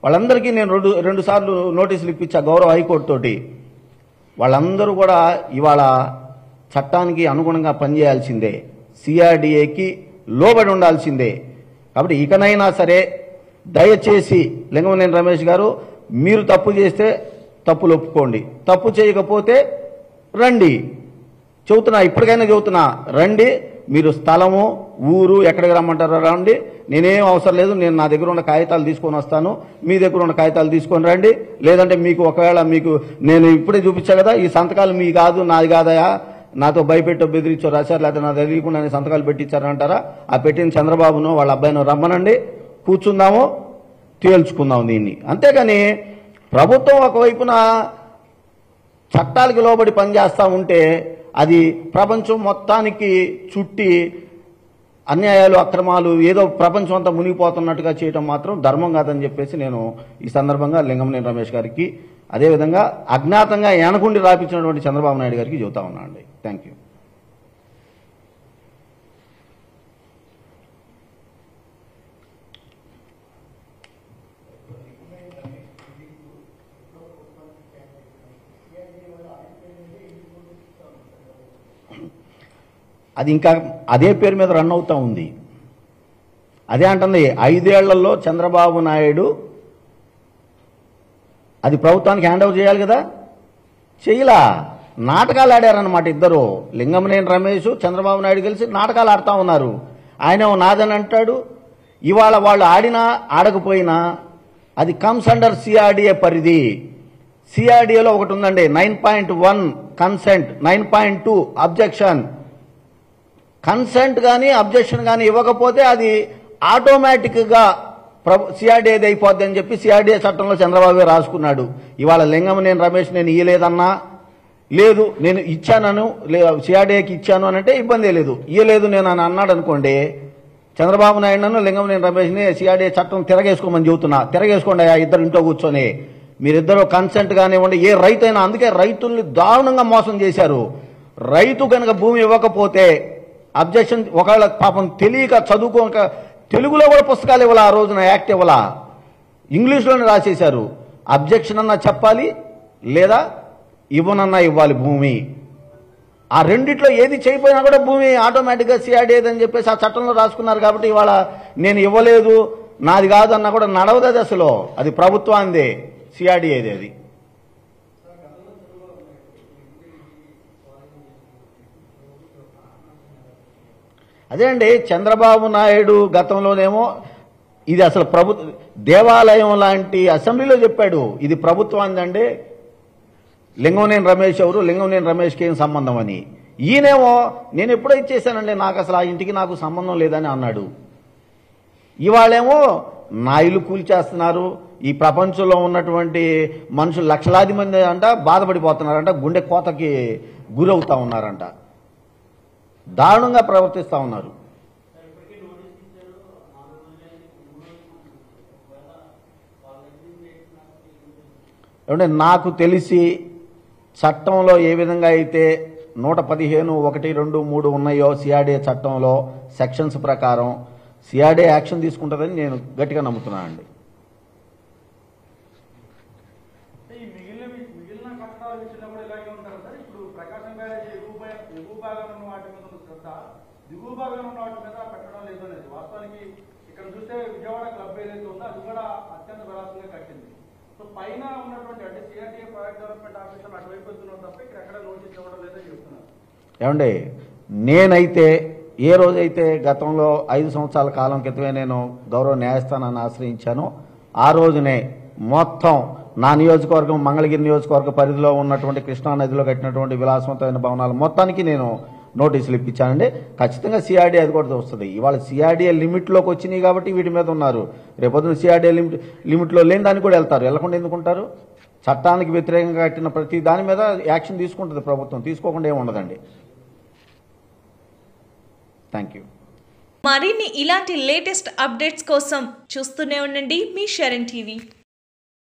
వాళ్ళందరికీ నేను రెండు రెండు సార్లు నోటీసులు ఇప్పించా గౌరవ హైకోర్టు తోటి వాళ్ళందరూ కూడా ఇవాళ చట్టానికి అనుగుణంగా పనిచేయాల్సిందే సిఆర్డిఏకి లోబడి ఉండాల్సిందే కాబట్టి ఇకనైనా సరే దయచేసి లింగమనేని రమేష్ గారు మీరు తప్పు చేస్తే తప్పులు ఒప్పుకోండి తప్పు చేయకపోతే రండి చెబుతున్నా ఇప్పటికైనా చెబుతున్నా రండి మీరు స్థలము ఊరు ఎక్కడికి రమ్మంటారో రండి నేనేం అవసరం లేదు నేను నా దగ్గర ఉన్న కాగితాలు తీసుకొని వస్తాను మీ దగ్గర ఉన్న కాగితాలు తీసుకొని రండి లేదంటే మీకు ఒకవేళ మీకు నేను ఇప్పుడే చూపించా కదా ఈ సంతకాలు మీ కాదు నాది కాదయా నాతో భయపెట్టో బెదిరించో రాశారు లేకపోతే నా తెలియకుండా సంతకాలు పెట్టించారంటారా ఆ పెట్టిన చంద్రబాబును వాళ్ళ అబ్బాయిను రమ్మనండి కూర్చుందాము తేల్చుకుందాం దీన్ని అంతేగాని ప్రభుత్వం ఒకవైపున చట్టాలకు లోబడి పనిచేస్తూ ఉంటే అది ప్రపంచం మొత్తానికి చుట్టి అన్యాయాలు అక్రమాలు ఏదో ప్రపంచం అంతా మునిగిపోతున్నట్టుగా చేయడం మాత్రం ధర్మం కాదని చెప్పేసి నేను ఈ సందర్భంగా లింగంనేని రమేష్ గారికి అదేవిధంగా అజ్ఞాతంగా ఏనకుండి రాపించినటువంటి చంద్రబాబు నాయుడు గారికి చెబుతా ఉన్నా అండి థ్యాంక్ యూ అది ఇంకా అదే పేరు మీద రన్ అవుతా ఉంది అదే అంటుంది ఐదేళ్లలో చంద్రబాబు నాయుడు అది ప్రభుత్వానికి హ్యాండ్ ఓవర్ చేయాలి కదా చేయలా నాటకాలు ఆడారన్నమాట ఇద్దరు లింగమనేని రమేష్ చంద్రబాబు నాయుడు కలిసి నాటకాలు ఆడుతూ ఉన్నారు ఆయన ఓ నాదని అంటాడు ఇవాళ వాళ్ళు ఆడినా ఆడకపోయినా అది కమ్స్ అండర్ సిఆర్డిఏ పరిధి సిఆర్డిఏలో ఒకటి ఉందండి nine point one consent nine point two objection consent కానీ అబ్జెక్షన్ కానీ ఇవ్వకపోతే అది ఆటోమేటిక్గా ప్రభు సిఆర్డీఏది అయిపోద్ది అని చెప్పి సిఆర్డీఏ చట్టంలో చంద్రబాబు రాసుకున్నాడు ఇవాళ లింగం నేను రమేష్ నేను ఇయ్యలేదన్నా లేదు నేను ఇచ్చానను సిఆర్డీఏకి ఇచ్చాను అని అంటే ఇబ్బంది లేదు ఇయ్యలేదు నేను అని అన్నాడు అనుకోండి చంద్రబాబు నాయుడును లింగం నేను రమేష్ని సిఆర్డీఏ చట్టం తిరగేసుకోమని చెబుతున్నా తిరగేసుకోండి ఆ ఇద్దరు ఇంట్లో కూర్చొని మీరిద్దరు కన్సెంట్ కానివ్వండి ఏ రైతు అయినా అందుకే రైతుల్ని దారుణంగా మోసం చేశారు రైతు కనుక భూమి ఇవ్వకపోతే అబ్జెక్షన్ ఒకవేళ పాపం తెలియక చదువుకోక తెలుగులో కూడా పుస్తకాలు ఇవ్వాల ఆ రోజున యాక్ట్ ఇవ్వాల ఇంగ్లీష్లోనే రాసేశారు అబ్జెక్షన్ అన్నా చెప్పాలి లేదా ఇవ్వనన్నా ఇవ్వాలి భూమి ఆ రెండిట్లో ఏది చేయకపోయినా కూడా భూమి ఆటోమేటిక్గా సిఆర్డీ అని చెప్పేసి ఆ చట్టంలో రాసుకున్నారు కాబట్టి ఇవాళ నేను ఇవ్వలేదు నాది కాదు అన్నా కూడా నడవదు అది అసలు అది ప్రభుత్వాందే సిఆర్డీ ఏది అది అదే అండి చంద్రబాబు నాయుడు గతంలోనేమో ఇది అసలు ప్రభు దేవాలయం లాంటి అసెంబ్లీలో చెప్పాడు ఇది ప్రభుత్వాన్ని అండి లింగంనేని రమేష్ ఎవరు లింగంనేని రమేష్కి ఏం సంబంధం అని ఈయనేమో నేను ఎప్పుడో ఇచ్చేసానండి నాకు అసలు ఆ ఇంటికి నాకు సంబంధం లేదని అన్నాడు ఇవాళేమో నా ఇల్లు కూల్చేస్తున్నారు ఈ ప్రపంచంలో ఉన్నటువంటి మనుషులు లక్షలాది మంది అంట బాధపడిపోతున్నారంట గుండె కోతకి గురవుతా ఉన్నారంట దారుణంగా ప్రవర్తిస్తూ ఉన్నారు ఏమంటే నాకు తెలిసి చట్టంలో ఏ విధంగా అయితే నూట పదిహేను ఒకటి రెండు మూడు ఉన్నాయో సిఆర్డీఏ చట్టంలో సెక్షన్స్ ప్రకారం సిఆర్డీఏ యాక్షన్ తీసుకుంటుందని నేను గట్టిగా నమ్ముతున్నానండి అంటే ఈ మిగిలిన మిగిలిన కట్టడాల విషయంలో కూడా ఇలాగే ఉంటారు సార్ ఇప్పుడు ప్రకాశం బ్యారేజ్ ఎగువ భా- ఎగువ భాగంలో ఉన్న వాటి మీద ఉన్న శ్రద్ధ దిగువ భాగంలో ఉన్న వాటి మీద పెట్టడం లేదు అనేది వాస్తవానికి ఇక్కడ చూస్తే విజయవాడ క్లబ్ ఏదైతే ఉందో అది కూడా అత్యంత విలాసంగా కట్టింది సో పైన ఉన్నటువంటి అంటే సిఆర్టీఏ ప్రాజెక్ట్ డెవలప్మెంట్ ఆఫీసర్ అటువైపు వెళ్తున్నారు తప్ప ఇక్కడ ఎక్కడ నోటీస్ ఇవ్వడం లేదని చెప్తున్నారు ఏమండి నేనైతే ఏ రోజైతే గతంలో ఐదు సంవత్సరాల కాలం క్రితమే నేను గౌరవ న్యాయస్థానాన్ని ఆశ్రయించానో ఆ రోజునే మొత్తం నా నియోజకవర్గం మంగళగిరి నియోజకవర్గ పరిధిలో ఉన్నటువంటి కృష్ణా నదిలో కట్టినటువంటి విలాసవంతమైన భవనాలు మొత్తానికి నేను నోటీసులు ఇప్పించానండి ఖచ్చితంగా సిఆర్డీ అది కూడా వస్తుంది ఇవాళ సిఆర్డీఏ లిమిట్లోకి వచ్చినాయి కాబట్టి వీటి మీద ఉన్నారు రేపొద్దున సిఆర్డీఏ లిమిట్ లిమిట్లో లేని దానికి కూడా వెళ్తారు వెళ్లకుండా ఎందుకుంటారు చట్టానికి వ్యతిరేకంగా కట్టిన ప్రతి దాని మీద యాక్షన్ తీసుకుంటుంది ప్రభుత్వం తీసుకోకుండా ఏమి ఉండదండి థ్యాంక్ యూ మరిన్ని ఇలాంటి లేటెస్ట్ అప్డేట్స్ కోసం చూస్తూనే ఉండండి మీ షరణ్ టీవీ